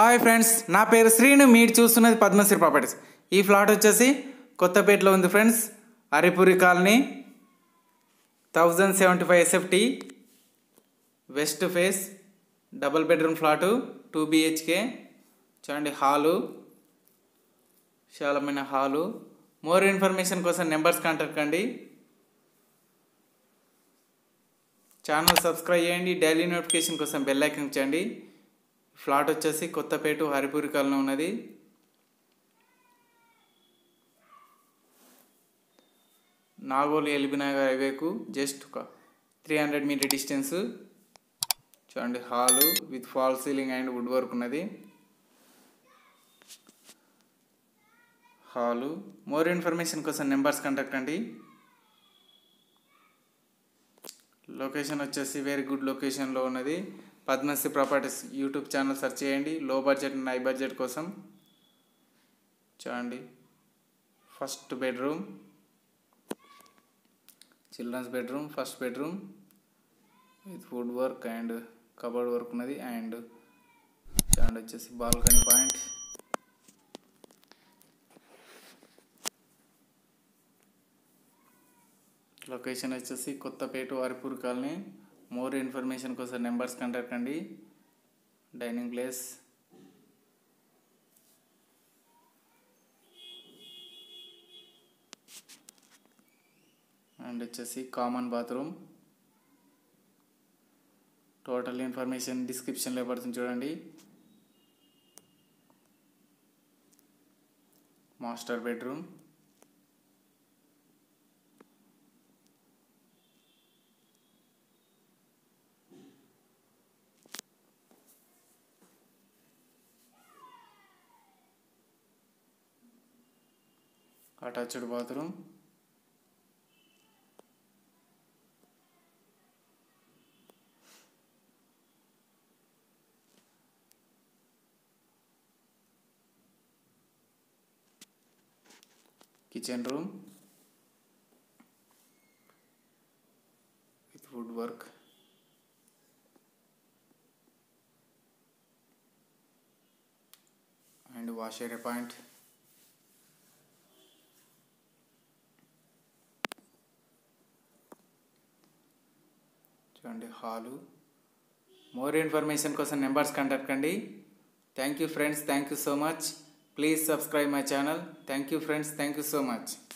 hi friends నా పేరు శ్రీను మీరు చూస్తున్నది పద్మశ్రీ ప్రాపర్టీస్ ఈ ఫ్లాట్ వచ్చేసి కొత్తపేటలో ఉంది friends Haripuri colony thousand seventy five SFT west face double bedroom flat two BHK చూడండి హాలు విశాలమైన హాలు మోర్ ఇన్ఫర్మేషన్ కోసం నెంబర్స్ కాంటాక్ట్ కండి ఛానల్ సబ్స్క్రైబ్ చేయండి డైలీ నోటిఫికేషన్ కోసం బెల్ ఐకన్ చేయండి ఫ్లాట్ వచ్చేసి కొత్తపేట హరిపూరి కాలనీ ఉన్నది నాగోలు ఎల్బినగర్ హైవేకు జస్ట్ ఒక త్రీ హండ్రెడ్ మీటర్ డిస్టెన్స్ చూడండి hall with fall ceiling and wood work ఉన్నది హాలు మోర్ ఇన్ఫర్మేషన్ కోసం నెంబర్స్ కాంటాక్ట్ అండి లొకేషన్ వచ్చేసి వెరీ గుడ్ లొకేషన్లో ఉన్నది Padmasri properties YouTube channel search చేయండి low budget and high budget కోసం చూడండి first bedroom children's bedroom first bedroom with wood work and cupboard work ఉన్నది అండ్ చూడండి వచ్చేసి బాల్కనీ పాయింట్ లొకేషన్ వచ్చేసి Kothapet Haripuri colony more information కోసం నెంబర్స్ కాంటాక్ట్ అండి డైనింగ్ ప్లేస్ అండ్ వచ్చేసి కామన్ బాత్రూమ్ టోటల్ ఇన్ఫర్మేషన్ డిస్క్రిప్షన్లో పడుతుంది చూడండి master bedroom attached bathroom kitchen room with wood work and wash area point చూడండి హాలు మోర్ ఇన్ఫర్మేషన్ కోసం numbers contact కండి thank you friends thank you so much please subscribe my channel thank you friends thank you so much